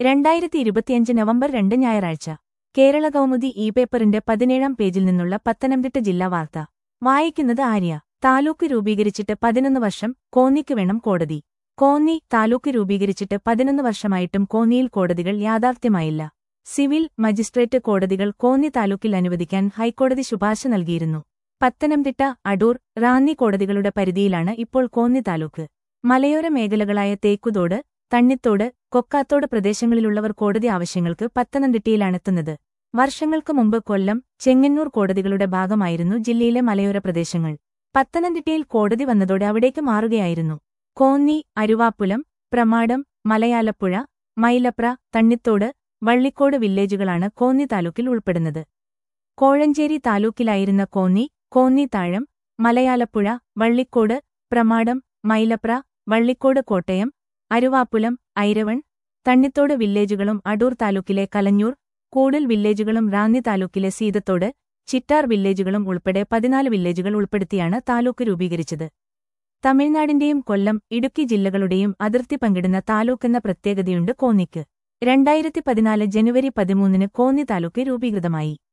രണ്ടായിരത്തി ഇരുപത്തിയഞ്ച് നവംബർ രണ്ട് ഞായറാഴ്ച കേരള കൗമുദി ഇ പേപ്പറിന്റെ പതിനേഴാം പേജിൽ നിന്നുള്ള പത്തനംതിട്ട ജില്ലാ വാർത്ത വായിക്കുന്നത് ആര്യ താലൂക്ക് രൂപീകരിച്ചിട്ട് പതിനൊന്ന് വർഷം കോന്നിക്ക് വേണം കോടതി കോന്നി താലൂക്ക് രൂപീകരിച്ചിട്ട് പതിനൊന്ന് വർഷമായിട്ടും കോന്നിയിൽ കോടതികൾ യാഥാർത്ഥ്യമായില്ല സിവിൽ മജിസ്ട്രേറ്റ് കോടതികൾ കോന്നി താലൂക്കിൽ അനുവദിക്കാൻ ഹൈക്കോടതി ശുപാർശ നൽകിയിരുന്നു പത്തനംതിട്ട അടൂർ റാന്നി കോടതികളുടെ പരിധിയിലാണ് ഇപ്പോൾ കോന്നി താലൂക്ക് മലയോര മേഖലകളായ തേക്കുതോട് തണ്ണിത്തോട് കൊക്കാത്തോട് പ്രദേശങ്ങളിലുള്ളവർ കോടതി ആവശ്യങ്ങൾക്ക് പത്തനംതിട്ടയിലാണെത്തുന്നത് വർഷങ്ങൾക്ക് മുമ്പ് കൊല്ലം ചെങ്ങന്നൂർ കോടതികളുടെ ഭാഗമായിരുന്നു ജില്ലയിലെ മലയോര പ്രദേശങ്ങൾ പത്തനംതിട്ടയിൽ കോടതി വന്നതോടെ അവിടേക്ക് മാറുകയായിരുന്നു കോന്നി അരുവാപ്പുലം പ്രമാടം മലയാലപ്പുഴ മൈലപ്ര തണ്ണിത്തോട് വള്ളിക്കോട് വില്ലേജുകളാണ് കോന്നി താലൂക്കിൽ ഉൾപ്പെടുന്നത് കോഴഞ്ചേരി താലൂക്കിലായിരുന്ന കോന്നി കോന്നി താഴം മലയാലപ്പുഴ വള്ളിക്കോട് പ്രമാടം മൈലപ്ര വള്ളിക്കോട് കോട്ടയം അരുവാപ്പുലം ഐരവൺ തണ്ണിത്തോട് വില്ലേജുകളും അടൂർ താലൂക്കിലെ കലഞ്ഞൂർ കൂടൽ വില്ലേജുകളും റാന്നി താലൂക്കിലെ സീതത്തോട് ചിറ്റാർ വില്ലേജുകളും ഉൾപ്പെടെ പതിനാല് വില്ലേജുകൾ ഉൾപ്പെടുത്തിയാണ് താലൂക്ക് രൂപീകരിച്ചത് തമിഴ്നാടിന്റെയും കൊല്ലം ഇടുക്കി ജില്ലകളുടെയും അതിർത്തി പങ്കിടുന്ന താലൂക്കെന്ന പ്രത്യേകതയുണ്ട് കോന്നിക്ക് രണ്ടായിരത്തി പതിനാല് ജനുവരി പതിമൂന്നിന് കോന്നി താലൂക്ക് രൂപീകൃതമായി